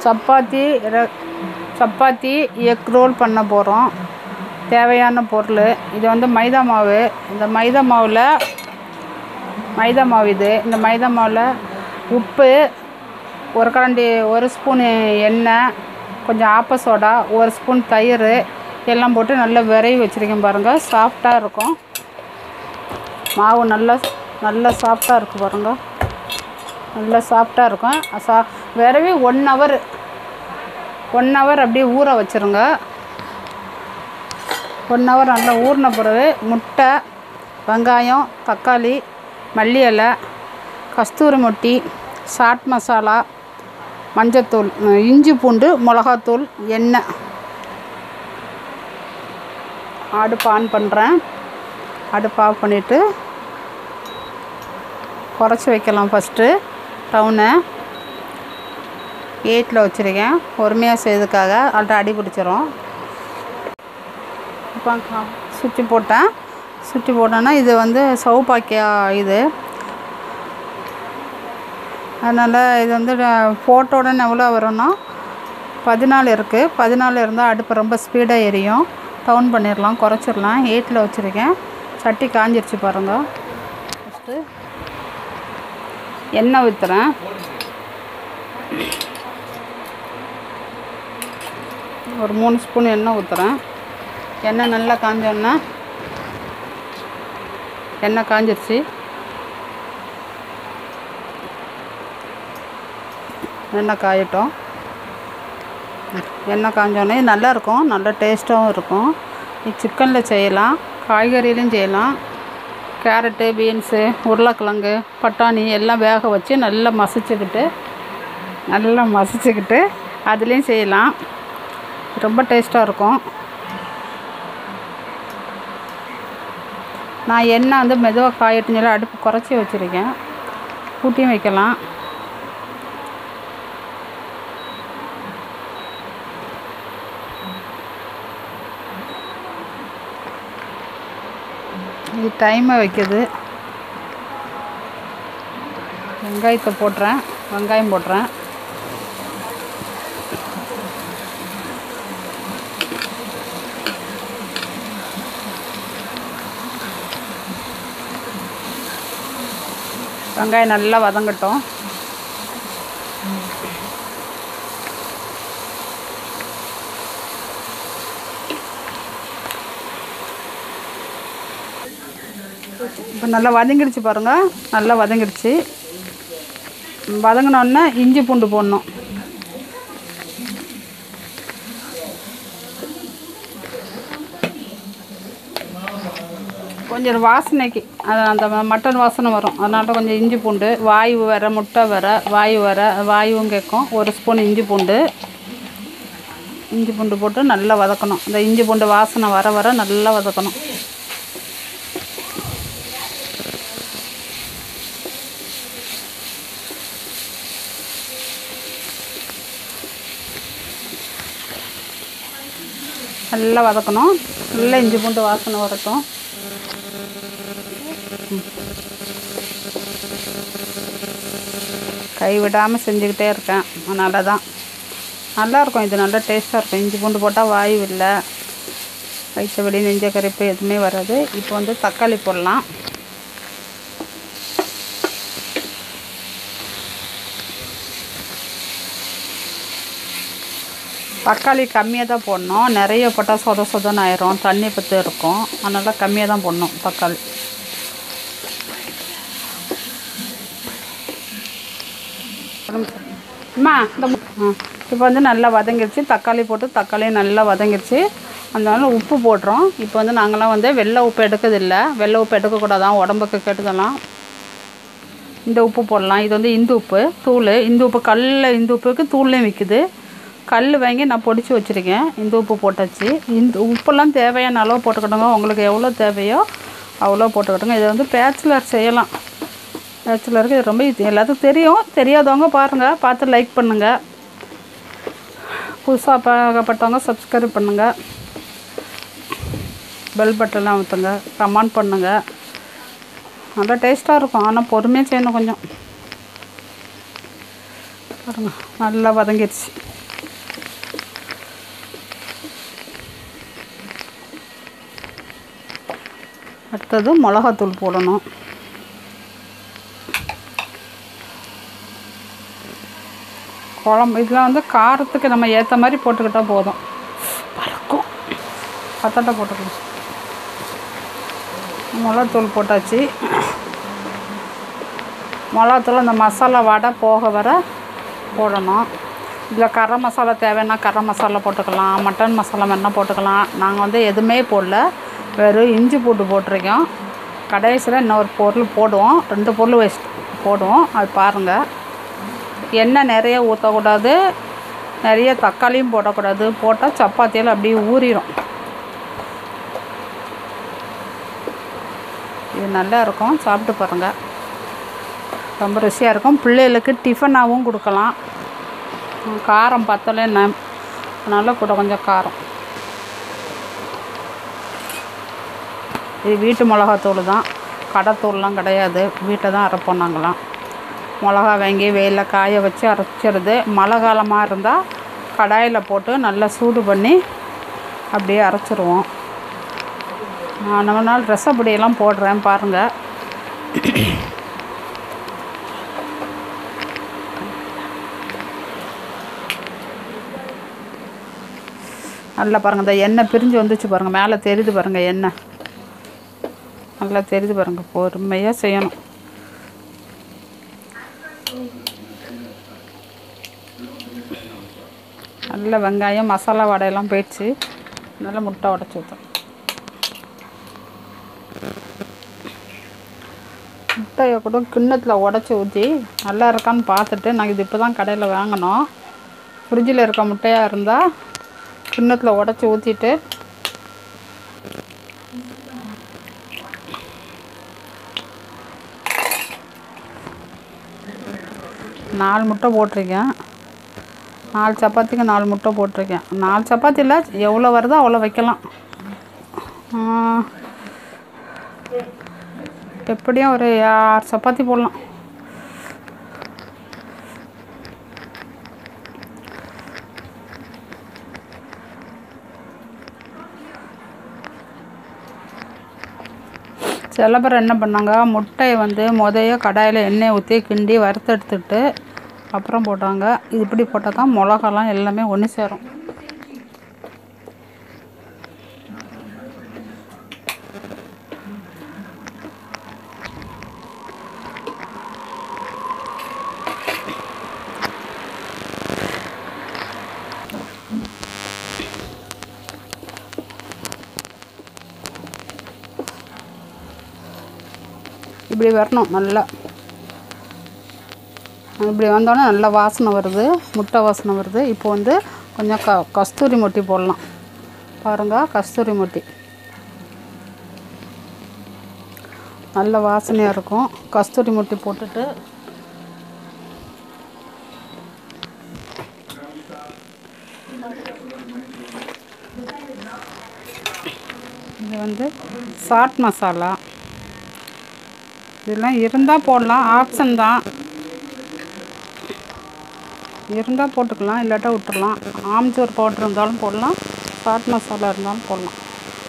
சப்பாத்தி ர- chapati egg role பண்ண போகிறோம் தேவையான பொருள் இது வந்து மைதா மாவு இந்த மைதா மாவில் மைதா மாவு இது இந்த மைதா மாவில் உப்பு ஒரு கரண்டி ஒரு ஸ்பூனு எண்ணெய் கொஞ்சம் ஆப்ப சோடா ஒரு ஸ்பூன் தயிர் எல்லாம் போட்டு நல்லா விரைவி வச்சுருக்கேன் பாருங்கள் சாஃப்டாக இருக்கும் மாவு நல்லா நல்லா சாஃப்டாக இருக்குது பாருங்கள் நல்லா சாஃப்டாக இருக்கும் சா விரவி ஒன் ஹவர் ஒன் ஹவர் அப்படியே ஊற வச்சுருங்க ஒன் ஹவர் நல்லா ஊறின பிறகு முட்டை வெங்காயம் தக்காளி மல்லி இலை கஸ்தூரி மொட்டி சாட் மசாலா மஞ்சத்தூள் அஹ் இஞ்சி பூண்டு மிளகாத்தூள் எண்ணெய் அடுப்பு ஆன் பண்ணுறேன் அடுப்பு ஆஃப் பண்ணிவிட்டு குறைச்சி வைக்கலாம் ஃபஸ்ட்டு டவுனை எயிட்டில் வச்சுருக்கேன் பொறுமையாக செய்யறதுக்காக அல்ட்ட அடி பிடிச்சிரும் இப்போ சுவிட்சு போட்டேன் சுவிட்சு போட்டேன்னா இது வந்து சவுப்பாக்கியா இது அதனால் இது வந்து போட்டோடனே எவ்வளோ வரும்னா பதினாலு இருக்குது பதினாலு இருந்தால் அடுப்பு ரொம்ப ஸ்பீடாக எரியும் டவுன் பண்ணிடலாம் குறைச்சிடலாம் எயிட்டில் வச்சுருக்கேன் சட்டி காஞ்சிருச்சு பாருங்கள் ஃபஸ்ட்டு எண்ணெய் ஊற்றுறேன் ஒரு மூணு ஸ்பூன் எண்ணெய் ஊற்றுறேன் எண்ணெய் நல்லா காஞ்சோன்னா எண்ணெய் காஞ்சிருச்சு எண்ணெய் காயட்டும் எண்ணெய் காஞ்சோடனே இது நல்லா இருக்கும் நல்ல டேஸ்ட்டாகவும் இருக்கும் இது சிக்கனில் செய்யலாம் காய்கறிலையும் செய்யலாம் கேரட்டு பீன்ஸு உருளைக்கிழங்கு பட்டாணி எல்லாம் வேக வச்சு நல்லா மசிச்சுக்கிட்டு நல்லா மசிச்சுக்கிட்டு அதுலேயும் செய்யலாம் ரொம்ப டேஸ்ட்டாக இருக்கும் நான் எண்ணெய் வந்து மெதுவாக காயட்டுன்னு சொல்லி அடுப்பு குறைச்சி வச்சுருக்கேன் கூட்டியும் வைக்கலாம் இது டைமை வைக்குது வெங்காயத்தை போட்டுறேன் வெங்காயம் போட்டுறேன் வெங்காயம் நல்லா வதங்கட்டும் இப்போ நல்லா வதங்கிடுச்சு பாருங்கள் நல்லா வதங்கிடுச்சு வதங்கினோடனே இஞ்சி பூண்டு போடணும் கொஞ்சம் வாசனைக்கு அது அந்த ம- மட்டன் வாசனை வரும் அதனால கொஞ்சம் இஞ்சி பூண்டு வாயு வர முட்டை வர வாயு வர வாயுவும் கேட்கும் ஒரு ஸ்பூன் இஞ்சி பூண்டு இஞ்சி பூண்டு போட்டு நல்லா வதக்கணும் இந்த இஞ்சி பூண்டு வாசனை வர வர நல்லா வதக்கணும் நல்லா வதக்கணும் நல்லா இஞ்சி பூண்டு வாசனை வரட்டும் கை விடாமல் செஞ்சுக்கிட்டே இருக்கேன் அதனால தான் நல்லாயிருக்கும் இது நல்லா டேஸ்ட்டாக இருக்கும் இஞ்சி பூண்டு போட்டால் வாயு இல்லை வயிற்று வலி நெஞ்ச கரிப்பு எதுவுமே வராது இப்போ வந்து தக்காளி போடலாம் தக்காளி கம்மியாக தான் போடணும் நிறைய போட்டால் சொத சொதன்னு ஆயிரும் தண்ணி பற்றி இருக்கும் அதனால் கம்மியாக தான் போடணும் தக்காளி அம்மா இந்த மு- ஆ இப்போ வந்து நல்லா வதங்கிருச்சு தக்காளி போட்டு தக்காளியும் நல்லா வதங்கிருச்சு அதனால உப்பு போடுறோம் இப்போ வந்து நாங்களாம் வந்து வெள்ளை உப்பு எடுக்கிறதில்ல வெள்ளை உப்பு எடுக்கக்கூடாதான் உடம்புக்கு கெடுதலாம் இந்த உப்பு போடலாம் இது வந்து இந்து உப்பு தூள் இந்து உப்பு கல்லில் இந்து உப்புக்கு தூள்லேயும் விற்குது கல் வாங்கி நான் பொடிச்சு வச்சுருக்கேன் இந்த உப்பு போட்டாச்சு இந்த உப்பெல்லாம் தேவையான அளவு போட்டுக்கிட்டோங்க உங்களுக்கு எவ்வளோ தேவையோ அவ்வளோ போட்டுக்கிட்டோங்க இதை வந்து பேச்சுலர் செய்யலாம் பேச்சுலருக்கு இது ரொம்ப இது எல்லாத்துக்கும் தெரியும் தெரியாதவங்க பாருங்கள் பார்த்து லைக் பண்ணுங்கள் புதுசாக பார்க்கப்பட்டவங்க சப்ஸ்கிரைப் பண்ணுங்கள் பெல் பட்டன்லாம் அமுத்துங்க கமெண்ட் பண்ணுங்கள் நல்லா டேஸ்ட்டாக இருக்கும் ஆனால் பொறுமையாக செய்யணும் கொஞ்சம் பாருங்க நல்லா வதங்கிடுச்சு அடுத்தது மிளகாத்தூள் போடணும் குழம்பு இதெல்லாம் வந்து காரத்துக்கு நம்ம ஏற்ற மாதிரி போட்டுக்கிட்டால் போதும் பறக்கும் பத்தட்டை போட்டுக்கலாம் மிளகாத்தூள் போட்டாச்சு மிளகாத்தூள் அந்த மசாலா வடை போக வர போடணும் இதில் கரம் மசாலா தேவைன்னா கரம் மசாலா போட்டுக்கலாம் மட்டன் மசாலா வேணால் போட்டுக்கலாம் நாங்கள் வந்து எதுவுமே போடல வெறும் இஞ்சி பூண்டு போட்டிருக்கோம் கடைசியில் இன்னொரு பொருள் போடுவோம் ரெண்டு பொருள் வச்சு போடுவோம் அது பாருங்கள் எண்ணெய் நிறைய ஊற்றக்கூடாது நிறைய தக்காளியும் போடக்கூடாது போட்டால் சப்பாத்தியில் அப்படியே ஊறிடும் இது நல்லா இருக்கும் சாப்பிட்டு பாருங்கள் ரொம்ப ருசியாக இருக்கும் பிள்ளைகளுக்கு டிஃபனாகவும் கொடுக்கலாம் உம், காரம் பத்தலை என்ன அதனால கூட கொஞ்சம் காரம் இது வீட்டு மிளகாத்தூள் தான் கடைத்தூள்லாம் கிடையாது வீட்டை தான் அரைப்போம் நாங்களாம் மிளகா வாங்கி வெயிலில் காய வச்சு அரைச்சிருது மழை காலமாக இருந்தால் கடாயில் போட்டு நல்லா சூடு பண்ணி அப்படியே அரைச்சிருவோம் நான் நம்ம நாள் ரசப்பொடியெல்லாம் போடுறேன் பாருங்கள் நல்லா பாருங்கள் இந்த எண்ணெய் பிரிஞ்சு வந்துச்சு பாருங்கள் மேலே தெரியுது பாருங்கள் எண்ணெய் நல்லா தெரியுது பாருங்கள் பொறுமையாக செய்யணும் நல்ல வெங்காயம் மசாலா வடையெல்லாம் போயிடுச்சு நல்லா முட்டை உடச்சி ஊற்றணும் முட்டையை கூட கிண்ணத்தில் உடச்சி ஊற்றி நல்லா இருக்கான்னு பார்த்துட்டு நாங்கள் இது இப்போ தான் கடையில் வாங்கினோம் ஃப்ரிட்ஜில் இருக்க முட்டையாக இருந்தால் கிண்ணத்தில் உடச்சி ஊற்றிட்டு நாலு முட்டை போட்டிருக்கேன் நாலு சப்பாத்திக்கு நாலு முட்டை போட்டிருக்கேன் நாலு சப்பாத்தியில் எவ்வளோ வருதோ அவ்வளோ வைக்கலாம் ஆ, எப்படியும் ஒரு ஆறு சப்பாத்தி போடலாம் சில பேர் என்ன பண்ணாங்க முட்டையை வந்து முதைய கடாயில் எண்ணெய் ஊற்றி கிண்டி வறுத்தெடுத்துட்டு அப்புறம் போட்டாங்க இது இப்படி போட்டால் தான் மிளகாலாம் எல்லாமே ஒன்று சேரும் இப்படி வரணும் நல்லா இப்படி வந்தோடனே நல்லா வாசனை வருது முட்டை வாசனை வருது இப்போ வந்து கொஞ்சம் க கஸ்தூரி மொட்டி போடலாம் பாருங்கள் கஸ்தூரி மொட்டி நல்ல வாசனையாக இருக்கும் கஸ்தூரி மொட்டி போட்டுட்டு இது வந்து சாட் மசாலா இதெல்லாம் இருந்தால் போடலாம் ஆப்ஷன் தான் இருந்தால் போட்டுக்கலாம் இல்லாட்டா விட்டுறலாம் ஆம்ச்சூர் பவுட்ரு இருந்தாலும் போடலாம் சாட் மசாலா இருந்தாலும் போடலாம்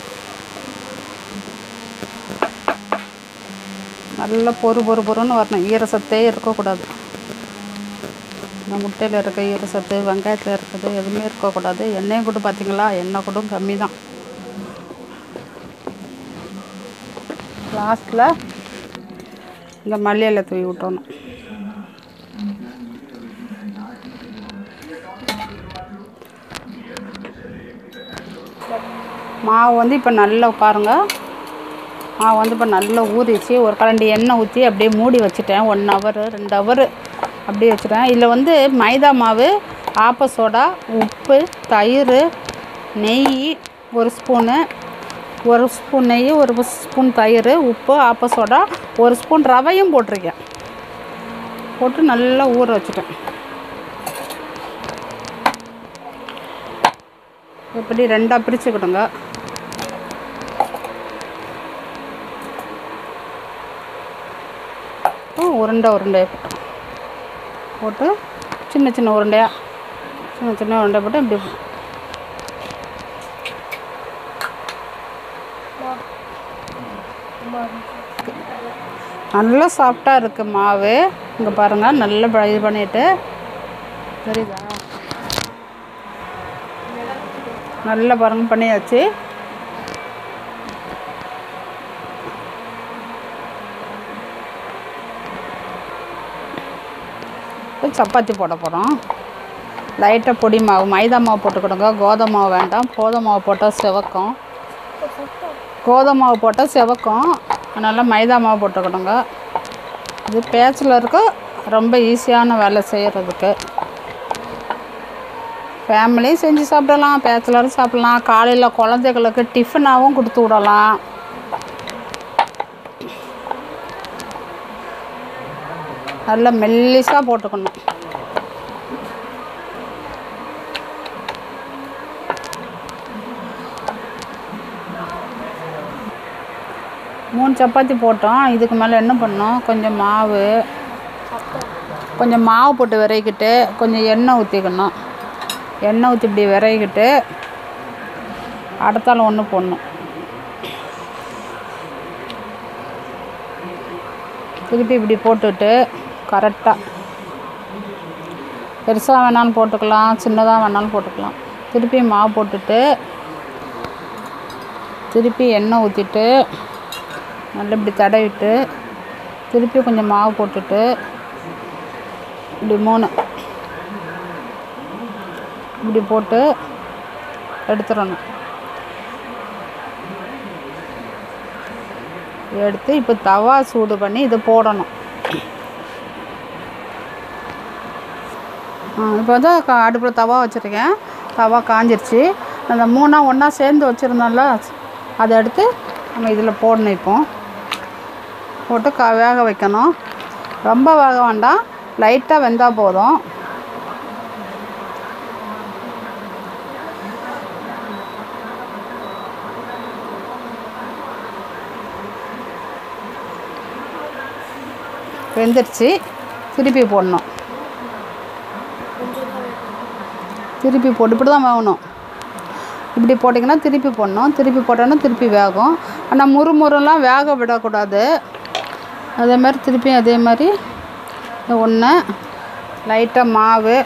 நல்லா பொறு பொறு பொறுன்னு வரணும் ஈரசத்தே இருக்கக்கூடாது இந்த முட்டையில் இருக்க ஈரசத்து வெங்காயத்தில் இருக்குது எதுவுமே இருக்கக்கூடாது எண்ணெயும் கூட பார்த்தீங்களா எண்ணெய் கூட கம்மி தான் லாஸ்ட்டில் இந்த மல்லியில தூவி விட்டணும் மாவு வந்து இப்போ நல்லா பாருங்க மாவு வந்து இப்போ நல்லா ஊறிச்சு ஒரு கரண்டி எண்ணெய் ஊற்றி அப்படியே மூடி வச்சுட்டேன் ஒன் ஹவர் ரெண்டு ஹவர் அப்படியே வச்சுட்டேன் இதில் வந்து மைதா மாவு ஆப்ப சோடா உப்பு தயிர் நெய் ஒரு ஸ்பூனு ஒரு ஸ்பூன் நெய் ஒரு ஸ்பூன் தயிர் உப்பு ஆப்ப சோடா ஒரு ஸ்பூன் ரவையும் போட்டிருக்கேன் போட்டு நல்லா ஊற வச்சுட்டேன் இப்படி ரெண்டாக பிரிச்சுக்கிடுங்க அப்புறம் உருண்டை உருண்டையை போட்டோம் போட்டு சின்ன சின்ன உருண்டையாக சின்ன சின்ன உருண்டை போட்டு இப்படி நல்லா சாஃப்டாக இருக்குது மாவு இங்கே பாருங்கள் நல்லா ப- இது பண்ணிவிட்டு தெரியுதா நல்லா பாருங்க பண்ணியாச்சு இப்போ சப்பாத்தி போட போகிறோம் லைட்டாக பொடி மாவு மைதா மாவு போட்டுக்கிடுங்க கோதுமை மாவு வேண்டாம் கோதுமை மாவு போட்டால் செவக்கும் கோதுமை மாவு போட்டால் செவக்கும் அதனால் மைதா மாவு போட்டுக்கிடுங்க இது பேச்சுலருக்கு ரொம்ப ஈஸியான வேலை செய்கிறதுக்கு ஃபேமிலியும் செஞ்சு சாப்பிடலாம் பேச்சுலரும் சாப்பிடலாம் காலையில் குழந்தைகளுக்கு டிஃபனாகவும் கொடுத்து விடலாம் நல்லா மெல்லிஸாக போட்டுக்கணும் மூணு சப்பாத்தி போட்டோம் இதுக்கு மேலே என்ன பண்ணோம் கொஞ்சம் மாவு கொஞ்சம் மாவு போட்டு விரைக்கிட்டு கொஞ்சம் எண்ணெய் ஊற்றிக்கணும் எண்ணெய் ஊற்றி இப்படி விரைக்கிட்டு அடுத்தால ஒன்று போடணும் திருப்பி இப்படி போட்டுட்டு கரெக்டாக பெருசாக வேணாலும் போட்டுக்கலாம் சின்னதாக வேணாலும் போட்டுக்கலாம் திருப்பி மாவு போட்டுட்டு திருப்பி எண்ணெய் ஊற்றிட்டு நல்லா இப்படி தடவிட்டு திருப்பி கொஞ்சம் மாவு போட்டுட்டு இப்படி மூணு இப்படி போட்டு எடுத்துடணும் எடுத்து இப்போ தவா சூடு பண்ணி இதை போடணும் இப்போ வந்து க- அடுப்பில் தவா வச்சுருக்கேன் தவா காஞ்சிருச்சு அந்த மூணா ஒன்றா சேர்ந்து வச்சுருந்தோம்ல அதை எடுத்து நம்ம இதில் போடணும் இப்போ போட்டு க வேக வைக்கணும் ரொம்ப வேக வேண்டாம் லைட்டாக வெந்தால் போதும் வெந்துருச்சு திருப்பி போடணும் திருப்பி போட்டு இப்படி தான் வேகணும் இப்படி போட்டிங்கன்னா திருப்பி போடணும் திருப்பி போட்டோன்னா திருப்பி வேகும் ஆனால் முறுமுறுலாம் வேக விடக்கூடாது அதே மாதிரி திருப்பியும் அதே மாதிரி ஒன்று லைட்டாக மாவு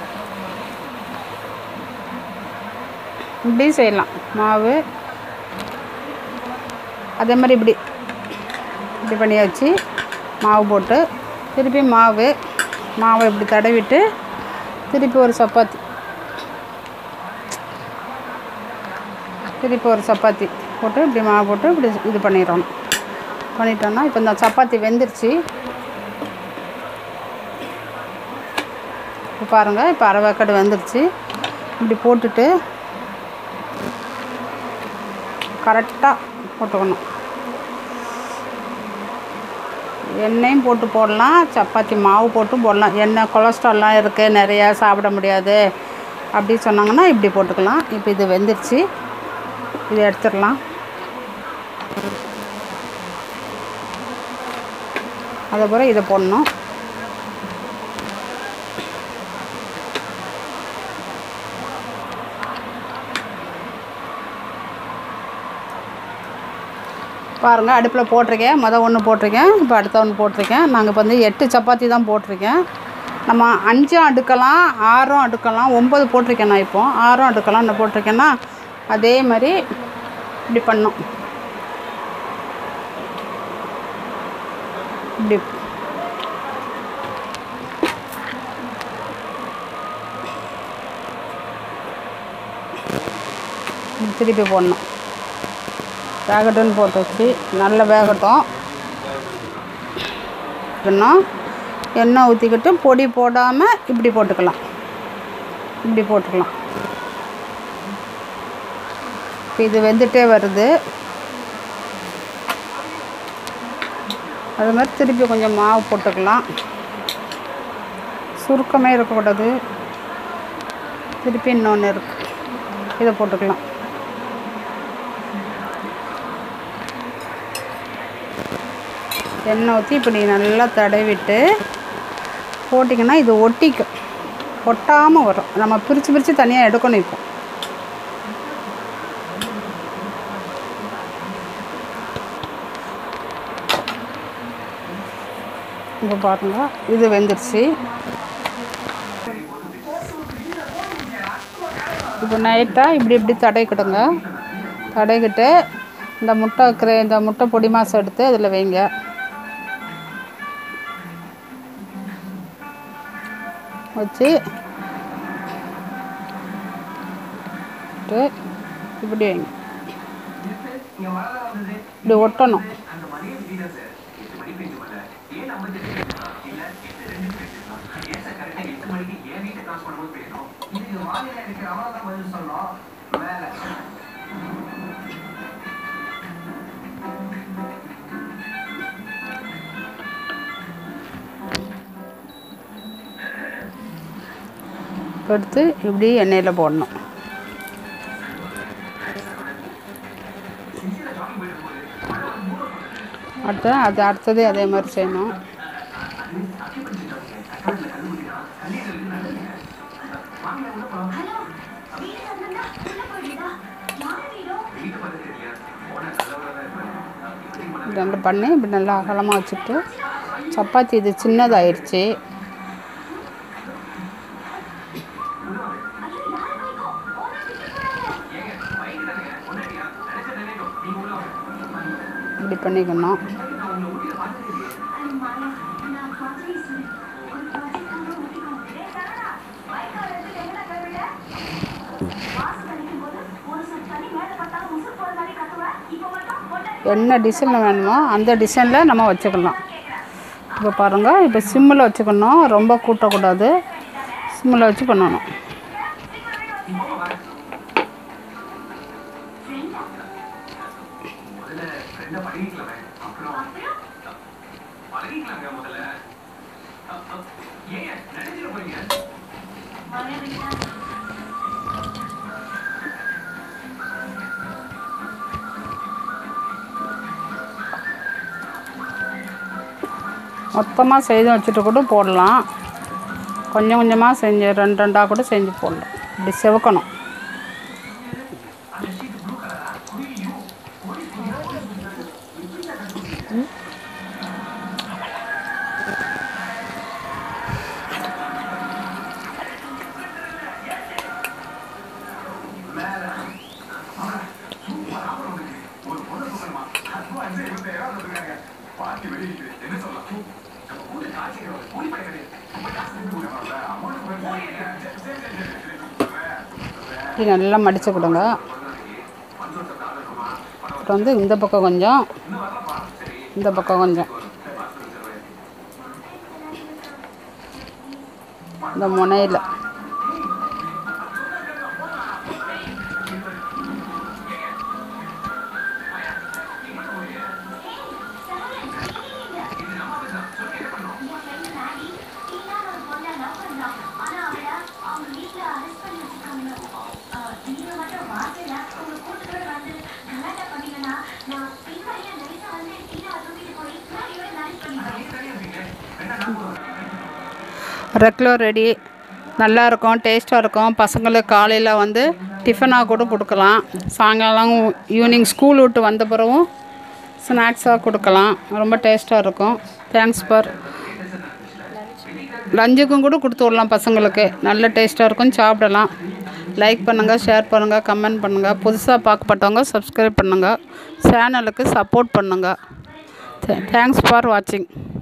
இப்படி செய்யலாம் மாவு அதே மாதிரி இப்படி இப்படி பண்ணியாச்சு மாவு போட்டு திருப்பி மாவு மாவை இப்படி தடவிட்டு திருப்பி ஒரு சப்பாத்தி திருப்பி ஒரு சப்பாத்தி போட்டு இப்படி மாவு போட்டு இப்படி இது பண்ணிடணும் பண்ணிட்டோன்னா இப்போ இந்த சப்பாத்தி வெந்துருச்சு இப்போ பாருங்கள் இப்போ அரை வேக்காடு வெந்துருச்சு இப்படி போட்டுட்டு கரெக்டாக போட்டுக்கணும் எண்ணெயும் போட்டு போடலாம் சப்பாத்தி மாவு போட்டும் போடலாம் எண்ணெய் கொலஸ்ட்ரால்லாம் இருக்குது நிறையா சாப்பிட முடியாது அப்படி சொன்னாங்கன்னா இப்படி போட்டுக்கலாம் இப்போ இது வெந்துருச்சு இதை எடுத்துடலாம் அதுக்கப்புறம் இதை போடணும் பாருங்கள் அடுப்பில் போட்டிருக்கேன் மொதல் ஒன்று போட்டிருக்கேன் இப்போ அடுத்த ஒன்று போட்டிருக்கேன் நாங்கள் இப்போ வந்து எட்டு சப்பாத்தி தான் போட்டிருக்கேன் நம்ம அஞ்சும் அடுக்கலாம் ஆறும் அடுக்கலாம் ஒம்பது போட்டிருக்கேன் நான் இப்போ ஆறும் அடுக்கலாம் என்ன போட்டிருக்கேன்னா அதே மாதிரி இப்படி பண்ணோம் இப்படி இப்படி திருப்பி போடணும் வேகட்டும்னு போட்டு வச்சு நல்லா வேகட்டும் இன்னும் எண்ணெய் ஊற்றிக்கிட்டு பொடி போடாமல் இப்படி போட்டுக்கலாம் இப்படி போட்டுக்கலாம் இப்போ இது வெந்துட்டே வருது அது மாதிரி திருப்பி கொஞ்சம் மாவு போட்டுக்கலாம் சுருக்கமே இருக்கக்கூடாது திருப்பி இன்னொன்று இருக்கு இதை போட்டுக்கலாம் எண்ணெய் ஊற்றி இப்படி நல்லா தடவிட்டு போட்டிங்கன்னா இது ஒட்டிக்கும் ஒட்டாமல் வரும் நம்ம பிரித்து பிரித்து தனியாக எடுக்கணும் இப்போ இப்போ பாருங்கள் இது வெந்துருச்சு இப்போ நைட்டாக இப்படி இப்படி தடைக்கிடுங்க தடைக்கிட்டு இந்த முட்டை வைக்கிற இந்த முட்டை பொடி மாசம் எடுத்து அதில் வைங்க வச்சு விட்டு இப்படி வைங்க இப்படி ஒட்டணும் எடுத்து இப்படி எண்ணெயில் போடணும் அடுத்து அது அடுத்தது அதே மாதிரி செய்யணும் இப்படி நல்லா பண்ணி இப்படி நல்லா அகலமாக வச்சுட்டு சப்பாத்தி இது சின்னதாயிருச்சு இப்படி பண்ணிக்கணும் என்ன டிசைனில் வேணுமோ அந்த டிசைனில் நம்ம வச்சுக்கலாம் இப்போ பாருங்கள் இப்போ சிம்மில் வச்சுக்கணும் ரொம்ப கூட்டக்கூடாது சிம்மில் வச்சு பண்ணணும் மொத்தமாக செய்து வச்சுட்டு கூட போடலாம் கொஞ்சம் கொஞ்சமாக செஞ்சு ரெண்டு ரெண்டாக கூட செஞ்சு போடலாம் இப்படி செவக்கணும் இப்படி நல்லா மடித்து கொடுங்க அப்புறம் வந்து இந்த பக்கம் கொஞ்சம் இந்த பக்கம் கொஞ்சம் இந்த முனையில் ரெகுலர் ரெடி நல்லா இருக்கும் டேஸ்ட்டாக இருக்கும் பசங்களுக்கு காலையில் வந்து டிஃபனாக கூட கொடுக்கலாம் சாயங்காலம் ஈவினிங் ஸ்கூல் விட்டு வந்த பிறகும் ஸ்நாக்ஸாக கொடுக்கலாம் ரொம்ப டேஸ்ட்டாக இருக்கும் தேங்க்ஸ் ஃபார் லஞ்சுக்கும் கூட கொடுத்து விடலாம் பசங்களுக்கு நல்ல டேஸ்ட்டாக இருக்கும் சாப்பிடலாம் லைக் பண்ணுங்கள் ஷேர் பண்ணுங்கள் கமெண்ட் பண்ணுங்கள் புதுசாக பார்க்கப்பட்டவங்க சப்ஸ்கிரைப் பண்ணுங்கள் சேனலுக்கு சப்போர்ட் பண்ணுங்கள் தேங்க்ஸ் ஃபார் வாட்சிங்